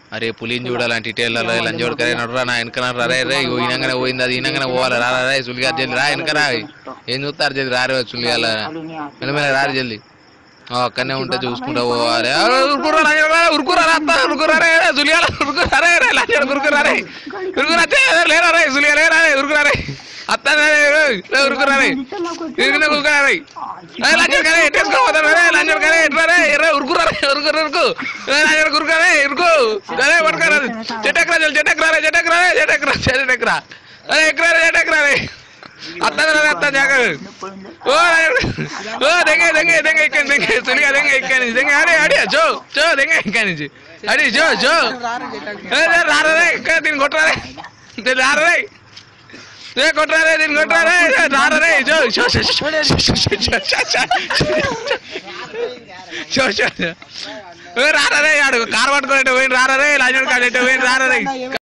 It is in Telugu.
అరే పులిని చూడాలంటే ఇటు వెళ్ళాలి లంచోడు కరే నడురా నా వెనక నడు రే రే ఇగో ఈనంగానే పోయింది అది ఈనంగానే పోవాలి రా రా, రే సులిగా జల్ది రా వెనక రా ఏం చూస్తారు జల్ది రారే సులిగాల మెల్లమెల్ల రారు జల్ది ఆ, అక్కడనే ఉంటే చూసుకుంటా పోవాలి ఆ, ఉరుకురా లంజోడు రా, ఉరుకురా రా, అత్త, ఉరుకురా రే రే, సులిగాల ఉరుకురా రే రే లంజోడు ఉరుకురా రే ఉరుకురా తే, లేరా రే సులిగా లేరా రే ఉరుకురా రే అత్త రే, రే, రే, రే, ఉరుకురా రే ఇరుగునే ఉరుకురా రే ఏ, లంజోడు కరే ఎట్టేసుకోపోతాడు రే లంజోడు కరే ఎట్లా రే రే ఉరుకురా రే ఉరుకురా ఉరుకు ఏ, లంజోడు ఉరుకురా రే ఉరుకు అరే పట్టుకోరా చెట్టెక్కరా చల్ చెట్టెక్కరా రే చెట్టెక్కరా రే చెట్టెక్కరా చెట్టెక్కరా అరే ఎక్కరా రే చెట్టెక్కరా రే అత్త రే అత్త జాగ్రత్త ఓ ఓ దెంగే దెంగే దెంగే ఇక్కడ దెంగే సులిగా దెంగే ఇక్కడ నుంచి దెంగే అడే అడే జో జో దెంగే ఇక్కడ నుంచి అడే జో జో ఏ, రే, రారా రే ఇక్కడ దీన్ని కొట్టరా రే దీన్ని రారా రే ఏ కొట్టరా రే దీన్ని కొట్టరా రే ఏ, రారా రే జో షో షో షో షో షో షో షో షో షో షో ఏ, రారా రే ఆడు కారు పట్టుకునేట్టు పోయిన రారా రే లాజోడు కాడేట్టు పోయిన రారా రే